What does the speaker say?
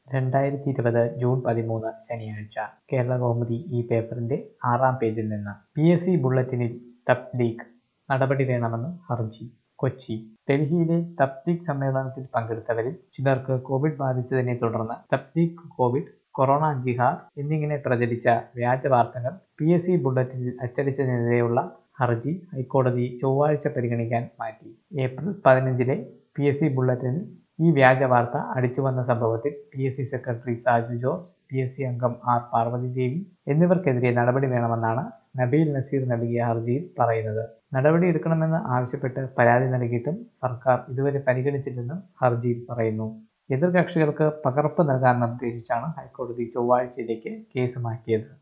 രണ്ടായിരത്തി ഇരുപത് ജൂൺ പതിമൂന്ന് ശനിയാഴ്ച കേരള കൗമുദി ഈ പേപ്പറിന്റെ ആറാം പേജിൽ നിന്ന് പി എസ് സി ബുള്ളറ്റിനിൽ തബ്ലീഗ് നടപടി വേണമെന്ന് ഹർജി കൊച്ചി ഡൽഹിയിലെ തബ്ലീഗ് സമ്മേളനത്തിൽ പങ്കെടുത്തവരിൽ ചിലർക്ക് കോവിഡ് ബാധിച്ചതിനെ തുടർന്ന് തബ്ലീഗ് കോവിഡ് കൊറോണ ജിഹാദ് എന്നിങ്ങനെ പ്രചരിച്ച വ്യാജ വാർത്തകൾ പി എസ് സി ബുള്ളറ്റിനിൽ അച്ചടിച്ചതിനെതിരെയുള്ള ഹർജി ഹൈക്കോടതി ചൊവ്വാഴ്ച പരിഗണിക്കാൻ മാറ്റി ഏപ്രിൽ പതിനഞ്ചിലെ പി എസ് സി ബുള്ളറ്റിനിൽ ഈ വ്യാജ വാർത്ത അടിച്ചുവന്ന സംഭവത്തിൽ P S C secretary Saju George P S C അംഗം ആർ പാർവതി ദേവി എന്നിവർക്കെതിരെ നടപടി വേണമെന്നാണ് നബീൽ നസീർ നൽകിയ ഹർജിയിൽ പറയുന്നത് നടപടി എടുക്കണമെന്ന് ആവശ്യപ്പെട്ട് പരാതി നൽകിയിട്ടും സർക്കാർ ഇതുവരെ പരിഗണിച്ചില്ലെന്നും ഹർജിയിൽ പറയുന്നു എതിർകക്ഷികൾക്ക് പകർപ്പ് നൽകാൻ നിർദ്ദേശിച്ചാണ് ഹൈക്കോടതി ചൊവ്വാഴ്ചയിലേക്ക് കേസ് മാറ്റിയത്